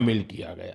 शामिल किया गया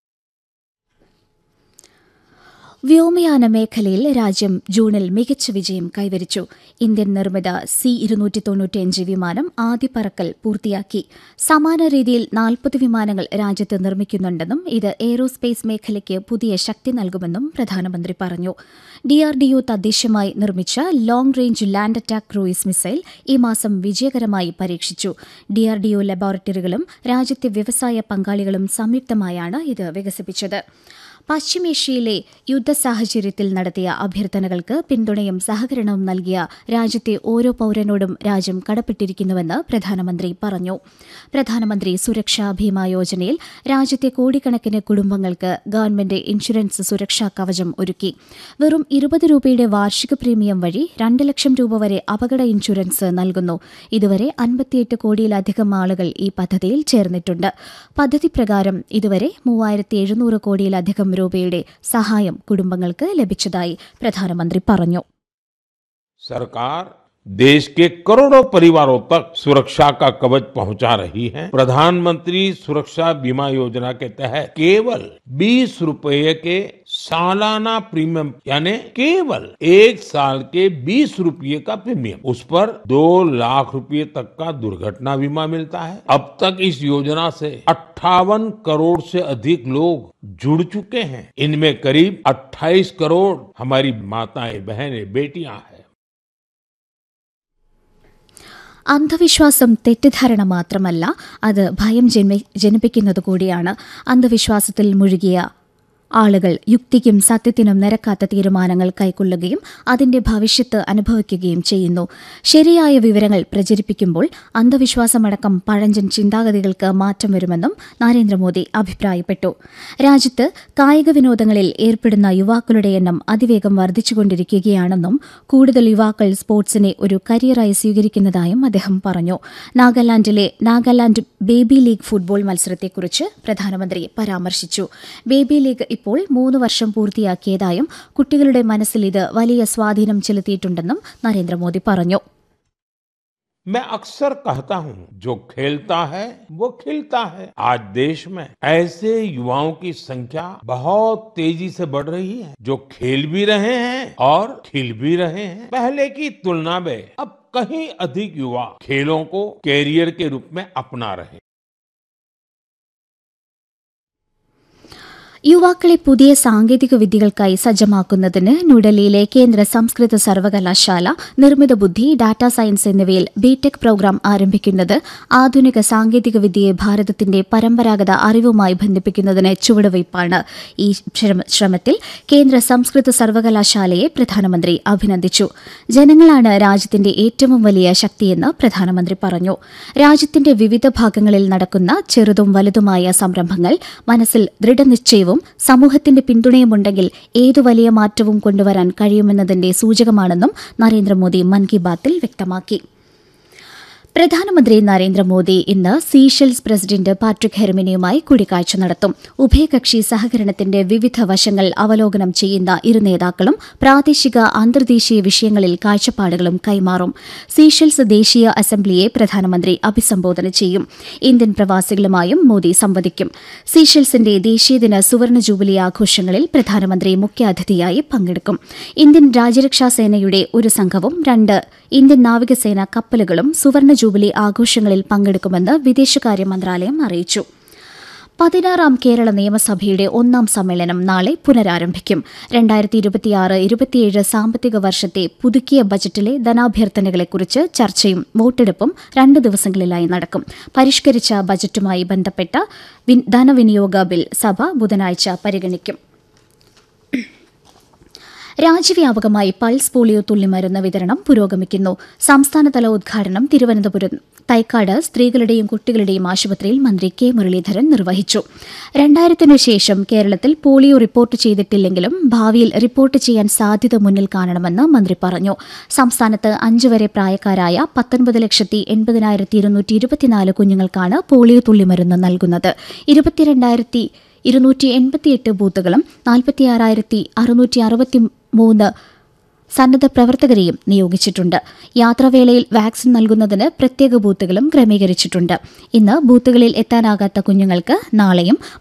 വ്യോമയാന മേഖലയിൽ രാജ്യം ജൂണിൽ മികച്ച വിജയം കൈവരിച്ചു ഇന്ത്യൻ നിർമ്മിത സി ഇരുന്നൂറ്റി തൊണ്ണൂറ്റിയഞ്ച് വിമാനം ആദ്യ പറക്കൽ പൂർത്തിയാക്കി സമാന രീതിയിൽ നാൽപ്പത് വിമാനങ്ങൾ രാജ്യത്ത് നിർമ്മിക്കുന്നുണ്ടെന്നും ഇത് എയ്റോസ്പേസ് മേഖലയ്ക്ക് പുതിയ ശക്തി നൽകുമെന്നും പ്രധാനമന്ത്രി പറഞ്ഞു ഡിആർഡിഒ തദ്ദേശീയമായി നിർമ്മിച്ച long range land attack cruise missile ഈ മാസം വിജയകരമായി പരീക്ഷിച്ചു ഡിആർഡിഒ ലബോറട്ടറികളും രാജ്യത്തെ വ്യവസായ പങ്കാളികളും സംയുക്തമായാണ് ഇത് വികസിപ്പിച്ചത് പശ്ചിമേഷ്യയിലെ യുദ്ധ സാഹചര്യത്തിൽ നടത്തിയ അഭ്യർത്ഥനകൾക്ക് പിന്തുണയും സഹകരണവും നൽകിയ രാജ്യത്തെ ഓരോ പൌരനോടും രാജ്യം കടപ്പെട്ടിരിക്കുന്നുവെന്ന് പ്രധാനമന്ത്രി പറഞ്ഞു പ്രധാനമന്ത്രി സുരക്ഷാ ഭീമ യോജനയിൽ രാജ്യത്തെ കോടിക്കണക്കിന് കുടുംബങ്ങൾക്ക് ഗവൺമെന്റ് ഇൻഷുറൻസ് സുരക്ഷാ കവചം ഒരുക്കി വെറും ഇരുപത് രൂപയുടെ വാർഷിക പ്രീമിയം വഴി രണ്ട് ലക്ഷം രൂപ വരെ അപകട ഇൻഷുറൻസ് നൽകുന്നു ഇതുവരെ അൻപത്തിയെട്ട് കോടിയിലധികം ആളുകൾ ഈ പദ്ധതിയിൽ ചേർന്നിട്ടുണ്ട് പദ്ധതി പ്രകാരം ഇതുവരെ മൂവായിരത്തി എഴുന്നൂറ് കോടിയിലധികം രൂപയുടെ സഹായം കുടുംബങ്ങൾക്ക് ലഭിച്ചതായി പ്രധാനമന്ത്രി പറഞ്ഞു सरकार देश के करोड़ों परिवारों तक सुरक्षा का कवच पहुंचा रही है प्रधानमंत्री सुरक्षा बीमा योजना के तहत केवल बीस रुपए के सालाना प्रीमियम यानी केवल एक साल के बीस रुपये का प्रीमियम उस पर दो लाख रुपए तक का दुर्घटना बीमा मिलता है अब तक इस योजना से अट्ठावन करोड़ से अधिक लोग जुड़ चुके हैं इनमें करीब 28 करोड़ हमारी माताएं बहनें बेटियां हैं അന്ധവിശ്വാസം തെറ്റിദ്ധാരണ മാത്രമല്ല അത് ഭയം ജന്മി ജനിപ്പിക്കുന്നത് കൂടിയാണ് അന്ധവിശ്വാസത്തിൽ മുഴുകിയ ആളുകൾ യുക്തിക്കും സത്യത്തിനും നിരക്കാത്ത തീരുമാനങ്ങൾ കൈക്കൊള്ളുകയും അതിന്റെ ഭവിഷ്യത്ത് അനുഭവിക്കുകയും ചെയ്യുന്നു ശരിയായ വിവരങ്ങൾ പ്രചരിപ്പിക്കുമ്പോൾ അന്ധവിശ്വാസമടക്കം പഴഞ്ചൻ ചിന്താഗതികൾക്ക് മാറ്റം വരുമെന്നും നരേന്ദ്രമോദി അഭിപ്രായപ്പെട്ടു രാജ്യത്ത് കായിക വിനോദങ്ങളിൽ ഏർപ്പെടുന്ന യുവാക്കളുടെ എണ്ണം അതിവേഗം വർദ്ധിച്ചുകൊണ്ടിരിക്കുകയാണെന്നും കൂടുതൽ യുവാക്കൾ സ്പോർട്സിനെ ഒരു കരിയറായി സ്വീകരിക്കുന്നതായും അദ്ദേഹം പറഞ്ഞു നാഗാലാൻഡിലെ നാഗാലാൻഡ് ബേബി ലീഗ് ഫുട്ബോൾ മത്സരത്തെക്കുറിച്ച് പ്രധാനമന്ത്രി പരാമർശിച്ചു ബേബി ലീഗ് ഇപ്പോൾ മൂന്ന് വർഷം പൂർത്തിയാക്കിയതായും കുട്ടികളുടെ മനസ്സിൽ ഇത് വലിയ സ്വാധീനം ചെലുത്തിയിട്ടുണ്ടെന്നും നരേന്ദ്രമോദി പറഞ്ഞു मैं अक्सर कहता हूँ जो खेलता है वो खिलता है आज देश में ऐसे युवाओं की संख्या बहुत तेजी से बढ़ रही है जो खेल भी रहे हैं और खिल भी रहे हैं पहले की तुलना में अब कहीं अधिक युवा खेलों को कैरियर के रूप में अपना रहे हैं യുവാക്കളെ പുതിയ സാങ്കേതിക വിദ്യകൾക്കായി സജ്ജമാക്കുന്നതിന് ന്യൂഡൽഹിയിലെ കേന്ദ്ര സംസ്കൃത സർവകലാശാല നിർമ്മിത ബുദ്ധി ഡാറ്റാ സയൻസ് എന്നിവയിൽ ബിടെക് പ്രോഗ്രാം ആരംഭിക്കുന്നത് ആധുനിക സാങ്കേതിക വിദ്യയെ ഭാരതത്തിന്റെ പരമ്പരാഗത അറിവുമായി ബന്ധിപ്പിക്കുന്നതിന് ചുവടുവയ്പ്പാണ് ഈ ശ്രമ- ശ്രമത്തിൽ കേന്ദ്ര സംസ്കൃത സർവകലാശാലയെ പ്രധാനമന്ത്രി അഭിനന്ദിച്ചു ജനങ്ങളാണ് രാജ്യത്തിന്റെ ഏറ്റവും വലിയ ശക്തിയെന്ന് പ്രധാനമന്ത്രി പറഞ്ഞു രാജ്യത്തിന്റെ വിവിധ ഭാഗങ്ങളിൽ നടക്കുന്ന ചെറുതും വലുതുമായ സംരംഭങ്ങൾ മനസ്സിൽ ദൃഢനിശ്ചയവും സമൂഹത്തിന്റെ പിന്തുണയുമുണ്ടെങ്കിൽ ഏതു വലിയ മാറ്റവും കൊണ്ടുവരാൻ കഴിയുമെന്നതിന്റെ സൂചകമാണെന്നും നരേന്ദ്രമോദി മൻ കി ബാത്തിൽ വ്യക്തമാക്കി പ്രധാനമന്ത്രി നരേന്ദ്രമോദി ഇന്ന് സീഷെൽസ് പ്രസിഡന്റ് പാട്രിക് ഹെർമിനിയുമായി കൂടിക്കാഴ്ച നടത്തും ഉഭയകക്ഷി സഹകരണത്തിന്റെ വിവിധ വശങ്ങൾ അവലോകനം ചെയ്യുന്ന ഇരു നേതാക്കളും പ്രാദേശിക അന്തർദേശീയ വിഷയങ്ങളിൽ കാഴ്ചപ്പാടുകളും കൈമാറും സീഷെൽസ് ദേശീയ അസംബ്ലിയെ പ്രധാനമന്ത്രി അഭിസംബോധന ചെയ്യും ഇന്ത്യൻ പ്രവാസികളുമായും മോദി സംവദിക്കും സീഷെൽസിന്റെ ദേശീയദിന സുവർണ ജൂബിലി ആഘോഷങ്ങളിൽ പ്രധാനമന്ത്രി മുഖ്യാതിഥിയായി പങ്കെടുക്കും ഇന്ത്യൻ രാജ്യരക്ഷാ സേനയുടെ ഒരു സംഘവും രണ്ട് ഇന്ത്യൻ നാവികസേന കപ്പലുകളും സുവർണ ജൂബിലി ആഘോഷങ്ങളിൽ പങ്കെടുക്കുമെന്ന് വിദേശകാര്യ മന്ത്രാലയം അറിയിച്ചു പതിനാറാം കേരള നിയമസഭയുടെ ഒന്നാം സമ്മേളനം നാളെ പുനരാരംഭിക്കും രണ്ടായിരത്തി ഇരുപത്തിയാറ് ഇരുപത്തിയേഴ് സാമ്പത്തിക വർഷത്തെ പുതുക്കിയ ബജറ്റിലെ ധനാഭ്യർത്ഥനകളെക്കുറിച്ച് ചർച്ചയും വോട്ടെടുപ്പും രണ്ട് ദിവസങ്ങളിലായി നടക്കും പരിഷ്കരിച്ച ബജറ്റുമായി ബന്ധപ്പെട്ട വിൻ- ധനവിനിയോഗ ബിൽ സഭ ബുധനാഴ്ച പരിഗണിക്കും രാജ്യവ്യാപകമായി പൾസ് പോളിയോ തുള്ളിമരുന്ന് വിതരണം പുരോഗമിക്കുന്നു സംസ്ഥാനതല ഉദ്ഘാടനം തിരുവനന്തപുരം തൈക്കാട് സ്ത്രീകളുടെയും കുട്ടികളുടെയും ആശുപത്രിയിൽ മന്ത്രി കെ മുരളീധരൻ നിർവഹിച്ചു രണ്ടായിരത്തിനു ശേഷം കേരളത്തിൽ പോളിയോ റിപ്പോർട്ട് ചെയ്തിട്ടില്ലെങ്കിലും ഭാവിയിൽ റിപ്പോർട്ട് ചെയ്യാൻ സാധ്യത മുന്നിൽ കാണണമെന്ന് മന്ത്രി പറഞ്ഞു സംസ്ഥാനത്ത് അഞ്ചു വരെ പ്രായക്കാരായ പത്തൊൻപത് ലക്ഷത്തി എൺപതിനായിരത്തി ഇരുന്നൂറ്റി ഇരുപത്തിനാല് കുഞ്ഞുങ്ങൾക്കാണ് പോളിയോ തുള്ളിമരുന്ന് നൽകുന്നത് ഇരുപത്തിരണ്ടായിരത്തി ഇരുന്നൂറ്റി എൺപത്തിയെട്ട് ബൂത്തുകളും നാൽപ്പത്തിയാറായിരത്തി അറുന്നൂറ്റി അറുപത്തി മൂന്ന് സന്നദ്ധ പ്രവർത്തകരെയും നിയോഗിച്ചിട്ടുണ്ട് യാത്രാവേളയിൽ വാക്സിൻ നൽകുന്നതിന് പ്രത്യേക ബൂത്തുകളും ക്രമീകരിച്ചിട്ടുണ്ട് ഇന്ന് ബൂത്തുകളിൽ എത്താനാകാത്ത കുഞ്ഞുങ്ങൾക്ക് നാളെയും